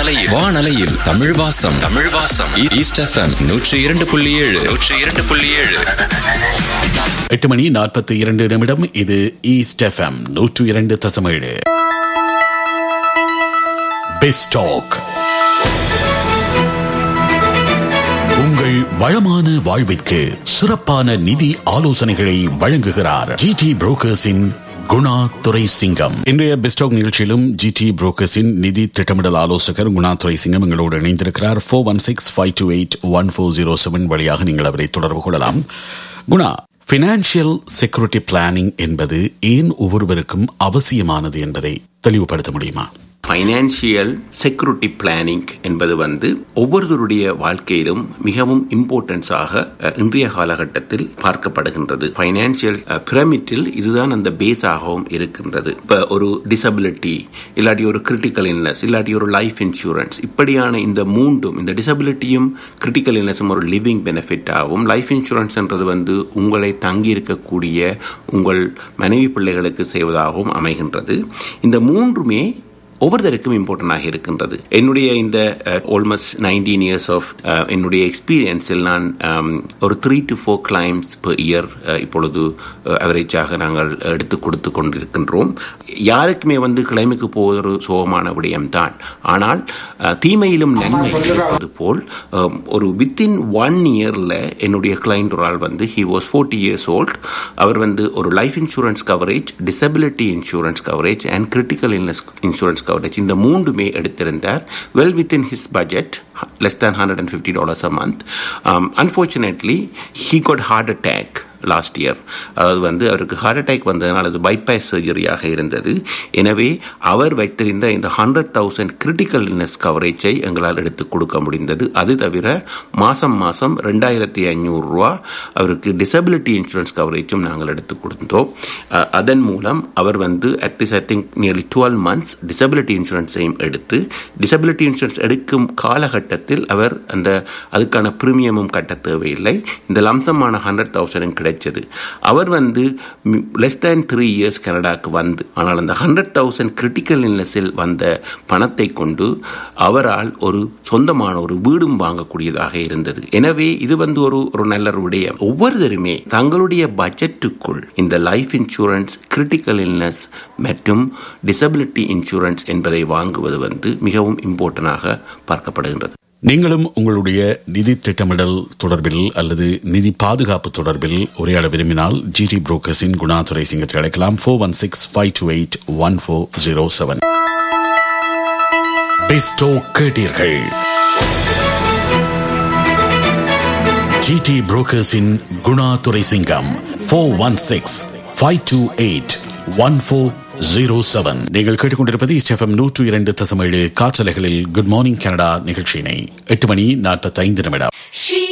வானலையில் வானலையில் தமிழ் வாசம் தமிழ் வாசம் ஈ- ஈஸ்ட் எஃப்எம் நூற்றி இரண்டு புள்ளி ஏழு நூற்றி இரண்டு புள்ளி ஏழு எட்டு மணி நாற்பத்தி இரண்டு நிமிடம் இது ஈஸ்ட் எஃப்எம் நூற்று இரண்டு தசமேழு பெஸ்டாக் உங்கள் வளமான வாழ்விற்கு சிறப்பான நிதி ஆலோசனைகளை வழங்குகிறார் ஜிடி புரோக்கர்ஸின் குணா துரை சிங்கம் இன்றைய பெஸ்டாக் நிகழ்ச்சியிலும் ஜிடி புரோக்கர்ஸின் நிதி திட்டமிடல் ஆலோசகர் குணா துரை சிங்கம் எங்களோடு இணைந்திருக்கிறார் four one six five two eight one four zero seven வழியாக நீங்கள் அவரை தொடர்பு கொள்ளலாம் குணா பினான்சியல் செக்யூரிட்டி பிளானிங் என்பது ஏன் ஒவ்வொருவருக்கும் அவசியமானது என்பதை தெளிவுபடுத்த முடியுமா ஃபைனான்சியல் செக்யூரிட்டி பிளானிங் என்பது வந்து ஒவ்வொருவருடைய வாழ்க்கையிலும் மிகவும் இம்பார்ட்டன்ஸாக அஹ், இன்றைய காலகட்டத்தில் பார்க்கப்படுகின்றது ஃபைனான்சியல் பிரமிட்டில் இதுதான் அந்த பேஸாகவும் இருக்கின்றது இப்போ ஒரு டிசபிலிட்டி இல்லாட்டி ஒரு கிரிட்டிக்கல் இல்னஸ் இல்லாட்டி ஒரு லைஃப் இன்சூரன்ஸ் இப்படியான இந்த மூன்றும் இந்த டிசபிலிட்டியும் கிரிட்டிக்கல் இல்னஸும் ஒரு லிவிங் பெனிஃபிட் ஆகும் லைஃப் இன்சூரன்ஸ்ன்றது வந்து உங்களை தங்கி இருக்கக்கூடிய உங்கள் மனைவி பிள்ளைகளுக்கு செய்வதாகவும் அமைகின்றது இந்த மூன்றுமே ஒவ்வொருத்தருக்கும் இம்பார்ட்டண்டாக இருக்கின்றது என்னுடைய இந்த ஆல்மோஸ்ட் நைன்டீன் இயர்ஸ் ஆஃப் என்னுடைய எக்ஸ்பீரியன்ஸில் நான் um, ஒரு three to four claims per year இப்பொழுது அவரேஜாக நாங்கள் எடுத்து கொடுத்து கொண்டிருக்கின்றோம் யாருக்குமே வந்து கிளைமுக்கு போவது ஒரு சோகமான விடயம்தான் ஆனால் uh, தீமையிலும் நன்மை இருப்பது போல் um, ஒரு வித்தின் ஒன் இயரில் என்னுடைய கிளைண்ட் ஒரு ஆள் வந்து he was forty years old அவர் வந்து ஒரு life insurance coverage disability insurance coverage and critical illness insurance coverage இந்த மூன்றுமே எடுத்திருந்தார் well within his budget less than hundred and fifty dollars a month unfortunately he got heart attack last year அதாவது வந்து அவருக்கு heart attack வந்ததுனால அது bypass சர்ஜரியாக இருந்தது எனவே அவர் வைத்திருந்த இந்த ஹண்ட்ரட் தௌசண்ட் கிரிட்டிக்கல் இல்னஸ் கவரேஜை எங்களால் எடுத்து கொடுக்க முடிந்தது அது தவிர மாதம் மாதம் ரெண்டாயிரத்தி ஐநூறுரூவா அவருக்கு டிசபிலிட்டி இன்சூரன்ஸ் கவரேஜும் நாங்கள் எடுத்து கொடுத்தோம் அஹ், அதன் மூலம் அவர் வந்து at least I think nearly twelve months disability இன்சூரன்ஸையும் எடுத்து டிசபிலிட்டி இன்சூரன்ஸ் எடுக்கும் காலகட்டத்தில் அவர் அந்த அதுக்கான பிரீமியமும் கட்ட தேவையில்லை இந்த லம்சமான ஹண்ட்ரட் தௌசண்டும் கிடைச்சது அவர் வந்து லெஸ் தேன் த்ரீ இயர்ஸ் கனடாக்கு வந்து ஆனால் அந்த ஹண்ட்ரட் தௌசண்ட் கிரிட்டிக்கல் இல்னஸில் வந்த பணத்தை கொண்டு அவரால் ஒரு சொந்தமான ஒரு வீடும் வாங்கக்கூடியதாக இருந்தது எனவே இது வந்து ஒரு ஒரு நல்ல ஒரு விடயம் ஒவ்வொருத்தருமே தங்களுடைய பட்ஜெட்டுக்குள் இந்த லைஃப் இன்சூரன்ஸ் கிரிட்டிக்கல் இல்னஸ் மற்றும் டிசபிலிட்டி இன்சூரன்ஸ் என்பதை வாங்குவது வந்து மிகவும் இம்பார்ட்டனாக பார்க்கப்படுகின்றது நீங்களும் உங்களுடைய நிதி திட்டமிடல் தொடர்பில் அல்லது நிதி பாதுகாப்பு தொடர்பில் உரையாட விரும்பினால் ஜிடி புரோக்கர்ஸின் குணாதுரை சிங்கத்தை அழைக்கலாம் four one six five two eight one four zero seven பெஸ்டோ கேட்டீர்கள் ஜிடி புரோக்கர்ஸின் Gunadurai Singam four one six five two eight one four zero seven நீங்கள் கேட்டுக்கொண்டிருப்பது ஸ்டெஃபம் நூற்று இரண்டு தசமேழு காற்றலைகளில் குட் மார்னிங் கனடா நிகழ்ச்சியினை எட்டு மணி நாற்பத்தைந்து நிமிடம் She